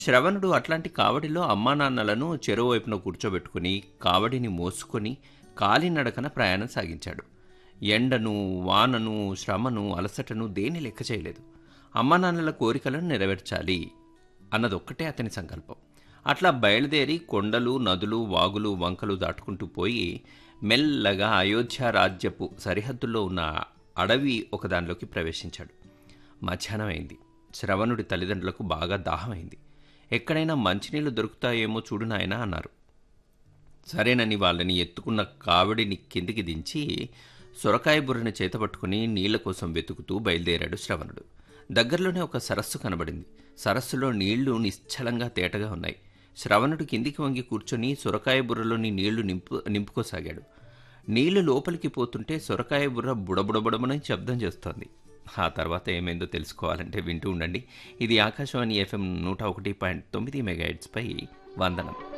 శ్రవణుడు అట్లాంటి కావడిలో అమ్మానాన్నలను చెరువు వైపున కూర్చోబెట్టుకుని కావడిని మోసుకొని కాలినడకన ప్రయాణం సాగించాడు ఎండను వానను శ్రమను అలసటను దేని లెక్క చేయలేదు అమ్మానాన్నల కోరికలను నెరవేర్చాలి అన్నదొక్కటే అతని సంకల్పం అట్లా బయలుదేరి కొండలు నదులు వాగులు వంకలు దాటుకుంటూ పోయి మెల్లగా అయోధ్య రాజ్యపు సరిహద్దుల్లో ఉన్న అడవి ఒకదానిలోకి ప్రవేశించాడు మధ్యాహ్నం అయింది శ్రవణుడి తల్లిదండ్రులకు బాగా దాహమైంది ఎక్కడైనా మంచినీళ్లు దొరుకుతాయేమో చూడు నాయనా అన్నారు సరేనని వాళ్ళని ఎత్తుకున్న కావిడిని కిందికి దించి సొరకాయ బుర్రని చేతపట్టుకుని నీళ్ల కోసం వెతుకుతూ బయలుదేరాడు శ్రవణుడు దగ్గరలోనే ఒక సరస్సు కనబడింది సరస్సులో నీళ్లు నిశ్చలంగా తేటగా ఉన్నాయి శ్రవణుడు కిందికి వంగి కూర్చొని సొరకాయ బుర్రలోని నీళ్లు నింపు నింపుకోసాగాడు నీళ్లు లోపలికి పోతుంటే సొరకాయ బుర్ర బుడబుడబుడమని శబ్దం చేస్తోంది ఆ తర్వాత ఏమైందో తెలుసుకోవాలంటే వింటూ ఉండండి ఇది ఆకాశవాణి ఎఫ్ఎం నూట ఒకటి పాయింట్ తొమ్మిది మెగాహెట్స్పై వందనం